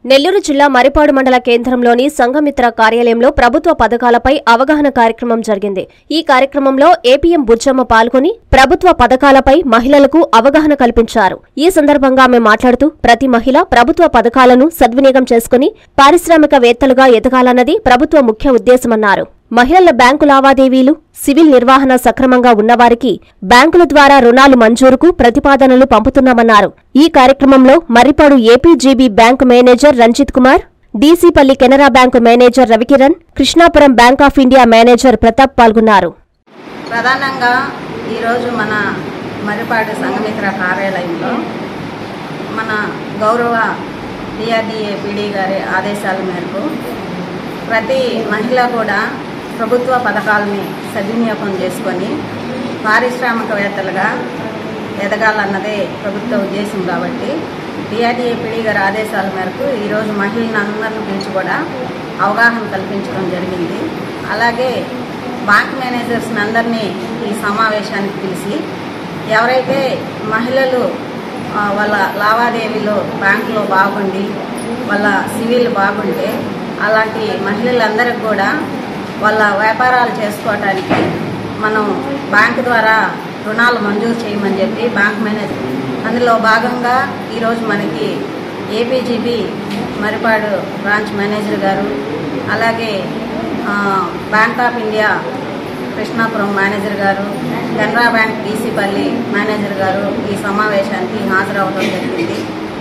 నెల్లూరు జిల్లా మరిపాడు మండల కేంద్రంలోని సంఘమిత్ర కార్యాలయంలో ప్రభుత్వ పథకాలపై అవగాహన కార్యక్రమం జరిగింది ఈ కార్యక్రమంలో ఏపీఎం బుజ్జమ్మ పాల్గొని ప్రభుత్వ పథకాలపై మహిళలకు అవగాహన కల్పించారు ఈ సందర్భంగా ఆమె మాట్లాడుతూ ప్రతి మహిళ ప్రభుత్వ పథకాలను సద్వినియోగం చేసుకుని పారిశ్రామికవేత్తలుగా ఎదగాలన్నది ప్రభుత్వ ముఖ్య ఉద్దేశమన్నారు మహిళల బ్యాంకు లావాదేవీలు సివిల్ నిర్వహణ సక్రమంగా ఉన్నవారికి బ్యాంకుల ద్వారా రుణాలు మంజూరుకు ప్రతిపాదనలు పంపుతున్నామన్నారు ఈ కార్యక్రమంలో Marripadu APGB bank manager Ranjith Kumar Dcpalli Canara bank manager Ravikiran Krishnapuram bank of India manager Pratap పాల్గొన్నారు ప్రధానంగా ఈరోజు మన మరిపాడు సంఘమిత్ర కార్యాలయంలో మన గౌరవ డిఆర్డిఏ పీడీ గారి ఆదేశాల మేరకు ప్రతి మహిళ కూడా ప్రభుత్వ పథకాలని సద్వినియోగం చేసుకొని పారిశ్రామికవేత్తలుగా ఎదగాలన్నదే ప్రభుత్వ ఉద్దేశం కాబట్టి డిఆర్డిఏ పీడీ గారి ఆదేశాల మేరకు ఈరోజు మహిళలను అందరిని పిలిచి కూడా అవగాహన కల్పించడం జరిగింది అలాగే బ్యాంక్ మేనేజర్స్ని అందరినీ ఈ సమావేశానికి పిలిచి ఎవరైతే మహిళలు ఆ, వాళ్ళ లావాదేవీలో బ్యాంకులో బాగుండి వాళ్ళ సివిల్ బాగుంటే అలాంటి మహిళలందరికీ కూడా వాళ్ళ వ్యాపారాలు చేసుకోవటానికి మనం బ్యాంక్ ద్వారా రుణాలు మంజూరు చేయమని చెప్పి బ్యాంక్ మేనేజర్ అందులో భాగంగా ఈరోజు మనకి ఏపీజీబీ మరిపాడు బ్రాంచ్ మేనేజర్ గారు అలాగే ఆ, bank of India Krishnapuram manager గారు కెనరా బ్యాంక్ డీసీపల్లి మేనేజర్ గారు ఈ సమావేశానికి హాజరవడం జరిగింది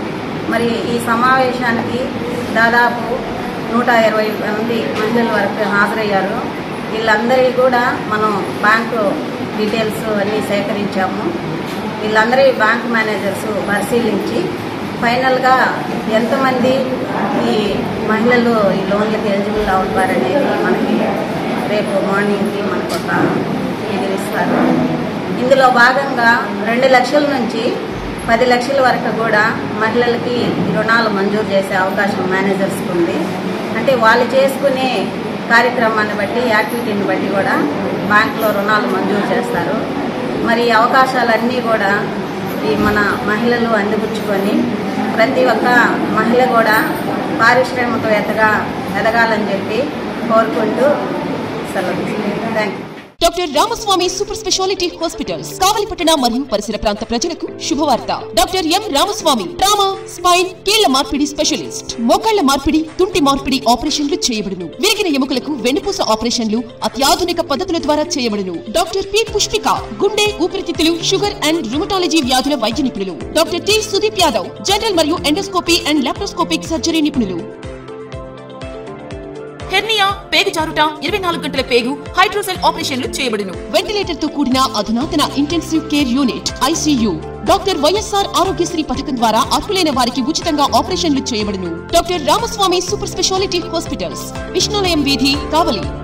మరి ఈ సమావేశానికి దాదాపు నూట ఇరవై మంది మహిళల వరకు హాజరయ్యారు వీళ్ళందరి కూడా మనం బ్యాంకు డీటెయిల్స్ అన్నీ సేకరించాము వీళ్ళందరి బ్యాంక్ మేనేజర్స్ పరిశీలించి ఫైనల్గా ఎంతమంది ఈ మహిళలు ఈ లోన్లకి ఎలిజిబుల్ అవుతారనేది మనకి రేపు మార్నింగ్కి మనకు ఒక ఫిగర్ ఇస్తారు ఇందులో భాగంగా రెండు లక్షల నుంచి పది లక్షల వరకు కూడా మహిళలకి ఈ రుణాలు మంజూరు చేసే అవకాశం మేనేజర్స్కి ఉంది అంటే వాళ్ళు చేసుకునే కార్యక్రమాన్ని బట్టి యాక్టివిటీని బట్టి కూడా బ్యాంకులో రుణాలు మంజూరు చేస్తారు మరి ఈ అవకాశాలన్నీ కూడా ఈ మన మహిళలు అందిపుచ్చుకొని ప్రతి ఒక్క మహిళ కూడా పారిశ్రామికవేత్తగా ఎదగాలని చెప్పి కోరుకుంటూ సెలవు thank you doctor Ramaswamy super speciality hospitals కావలిపట్టణ మరియు పరిసర ప్రాంత ప్రజలకు శుభవార్త doctor M Ramaswamy trauma spine కీళ్ల మార్పిడి స్పెషలిస్ట్ మోకాళ్ల మార్పిడి తుంటి మార్పిడి ఆపరేషన్లు చేయబడును విరిగిన ఎముకలకు వెన్నుపూస ఆపరేషన్లు అత్యాధునిక పద్ధతుల ద్వారా చేయబడును డాక్టర్ పి పుష్పిక గుండె ఊపిరితిత్తులు షుగర్ అండ్ రుమటాలజీ వ్యాధుల వైద్య నిపుణులు doctor T Sudeep Yadav general మరియు ఎండోస్కోపీ అండ్ లాప్రోస్కోపిక్ సర్జరీ నిపుణులు హెర్నియా పేగు జారుట ఇరవై నాలుగు గంటల పేగు హైడ్రోసెల్ ఆపరేషన్లు చేయబడును వెంటిలేటర్ తో కూడిన అధునాతన intensive care unit ICU doctor YSR Aarogyasri పథకం ద్వారా అర్హులైన వారికి ఉచితంగా ఆపరేషన్లు చేయబడును doctor Ramaswamy super speciality hospitals Vishnulayam వీధి కావలి